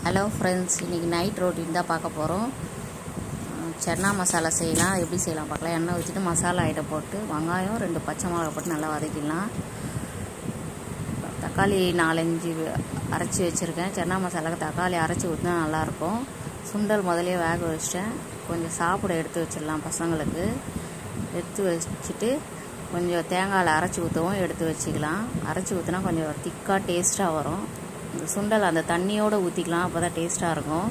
hello friends இன்றைக்கி night routine தான் பார்க்க போகிறோம் சன்னா மசாலா செய்யலாம் எப்படி செய்யலாம் பார்க்கலாம் எண்ணெய் ஊற்றிட்டு மசாலா ஐட்டம் போட்டு வெங்காயம் ரெண்டு பச்சை மிளகா போட்டு நல்லா வதக்கிடலாம் தக்காளி நாலஞ்சு அரைச்சி வச்சுருக்கேன் சன்னா மசாலாவுக்கு தக்காளி அரைச்சி ஊற்றினா நல்லாயிருக்கும் சுண்டல் முதலே வேக வச்சிட்டேன் கொஞ்சம் சாப்பிட எடுத்து வச்சிடலாம் பசங்களுக்கு எடுத்து வச்சுட்டு கொஞ்சம் தேங்காயில் அரைச்சி ஊற்றவும் எடுத்து வச்சுக்கலாம் அரைச்சி ஊற்றினா கொஞ்சம் திக்காக டேஸ்ட்டாக வரும் இந்த சுண்டல் அந்த தண்ணியோடு ஊற்றிக்கலாம் அப்போ தான் டேஸ்ட்டாக இருக்கும்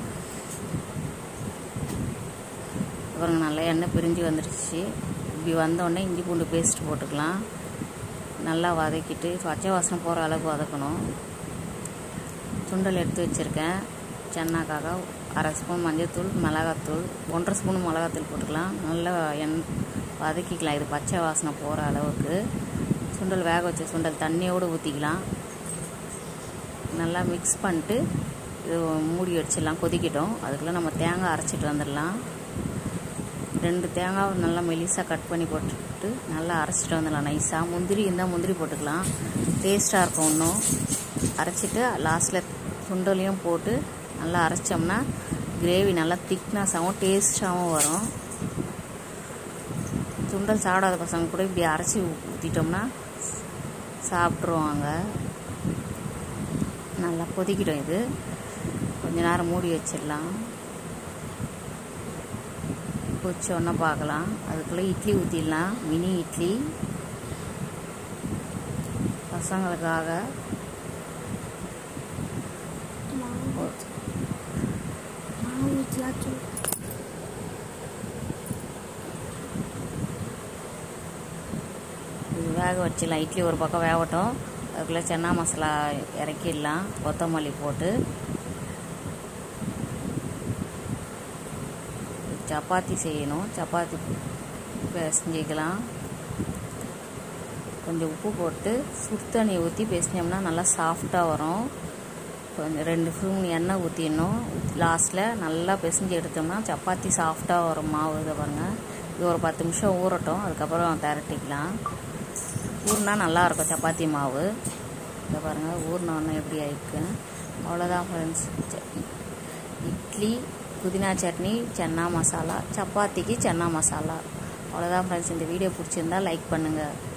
அப்புறம் நல்லா எண்ணெய் பிரிஞ்சு வந்துடுச்சு இப்படி வந்தோடனே இஞ்சி பூண்டு பேஸ்ட் போட்டுக்கலாம் நல்லா வதக்கிட்டு பச்சை வாசனை போகிற அளவுக்கு வதக்கணும் சுண்டல் எடுத்து வச்சுருக்கேன் சென்னாக்காக அரை ஸ்பூன் மஞ்சள்தூள் மிளகாத்தூள் ஒன்றரை ஸ்பூன் மிளகாத்தூள் போட்டுக்கலாம் நல்லா எண் வதக்கிக்கலாம் இது பச்சை வாசனை போகிற அளவுக்கு சுண்டல் வேக வச்ச சுண்டல் தண்ணியோடு ஊற்றிக்கலாம் நல்லா மிக்ஸ் பண்ணிட்டு இது மூடி வச்சிடலாம் கொதிக்கிட்டோம் அதுக்குள்ளே நம்ம தேங்காய் அரைச்சிட்டு வந்துடலாம் ரெண்டு தேங்காய் நல்லா மெலிசாக கட் பண்ணி போட்டுட்டு நல்லா அரைச்சிட்டு வந்துடலாம் நைஸாக முந்திரி இருந்தால் முந்திரி போட்டுக்கலாம் டேஸ்ட்டாக இருக்கும் இன்னும் அரைச்சிட்டு லாஸ்ட்டில் சுண்டலையும் போட்டு நல்லா அரைச்சோம்னா கிரேவி நல்லா திக்னஸாகவும் டேஸ்ட்டாகவும் வரும் சுண்டல் சாப்பிடாத பசங்க கூட இப்படி அரைச்சி ஊற்றிட்டோம்னா சாப்பிட்ருவாங்க நல்லா கொதிக்கிடும் இது கொஞ்ச நேரம் மூடி வச்சிடலாம் கொச்சோன்னா பார்க்கலாம் அதுக்குள்ளே இட்லி ஊற்றிடலாம் மினி இட்லி பசங்களுக்காக இது வேக வச்சிடலாம் இட்லி ஒரு பக்கம் வேகட்டும் அதுக்குள்ளே சன்னா மசாலா இறக்கிடலாம் கொத்தமல்லி போட்டு சப்பாத்தி செய்யணும் சப்பாத்தி பிசைஞ்சிக்கலாம் கொஞ்சம் உப்பு போட்டு சுடு தண்ணி ஊற்றி பிசைஞ்சோம்னா நல்லா சாஃப்டாக வரும் கொஞ்சம் ரெண்டு ஸ்பூன் எண்ணெய் ஊற்றிடணும் லாஸ்ட்டில் நல்லா பிசைஞ்சு எடுத்தோம்னா சப்பாத்தி சாஃப்டாக வரும் மாவு இதை பாருங்கள் இது ஒரு பத்து நிமிஷம் ஊறட்டும் அதுக்கப்புறம் திரட்டிக்கலாம் ஊறினா நல்லாயிருக்கும் சப்பாத்தி மாவு இதை பாருங்கள் ஊறினோடனே எப்படி ஆயிருக்கு அவ்வளோதான் ஃப்ரெண்ட்ஸ் இட்லி புதினா சட்னி சன்னா மசாலா சப்பாத்திக்கு சன்னா மசாலா அவ்வளோதான் ஃப்ரெண்ட்ஸ் இந்த வீடியோ பிடிச்சிருந்தா லைக் பண்ணுங்கள்